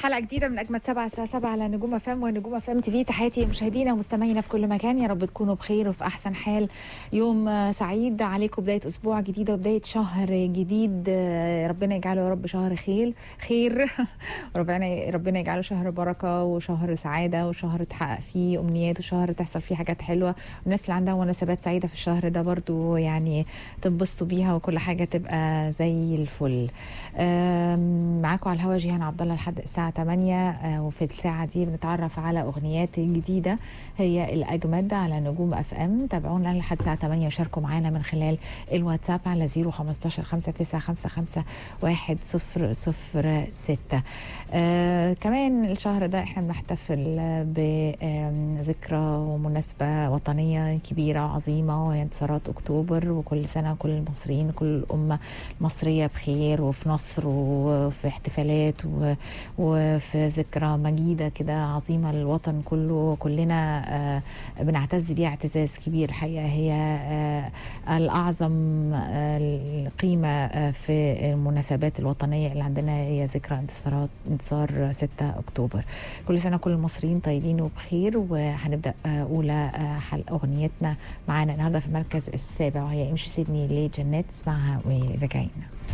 حلقه جديده من اجمد سبعة الساعه 7 على نجوم فم ونجوم فم تي في تحياتي مشاهدينا ومستمعينا في كل مكان يا رب تكونوا بخير وفي احسن حال يوم آه، سعيد عليكم بدايه اسبوع جديده وبدايه شهر جديد آه، ربنا يجعله يا رب شهر خير خير ربنا ربنا يجعله شهر بركه وشهر سعاده وشهر تحقق فيه امنيات وشهر تحصل فيه حاجات حلوه والناس اللي عندها مناسبات سعيده في الشهر ده برضو يعني تنبسطوا بيها وكل حاجه تبقى زي الفل آم، معاكم على الهوا جيهان عبد الله لحد الساعه 8 آه، وفي الساعه دي بنتعرف على اغنيات جديده هي الاجمد على نجوم اف ام تابعونا لحد الساعه 8 وشاركوا معانا من خلال الواتساب على 015 5955 1006 آه كمان الشهر ده احنا بنحتفل بذكرى ومناسبه وطنيه كبيره عظيمه وهي انتصارات اكتوبر وكل سنه كل المصريين وكل الامه المصريه بخير وفي نصر وفي احتفالات و- وفي ذكرى مجيده كده عظيمه للوطن كله كلنا آه، بنعتز بيها اعتزاز كبير الحقيقه هي آه، الاعظم آه، القيمه آه، في المناسبات الوطنيه اللي عندنا هي ذكرى انتصارات انتصار 6 اكتوبر كل سنه كل المصريين طيبين وبخير وهنبدا آه، اولى آه، حلقه اغنيتنا معانا النهارده في المركز السابع وهي امشي سيبني لجنات اسمعها وراجعين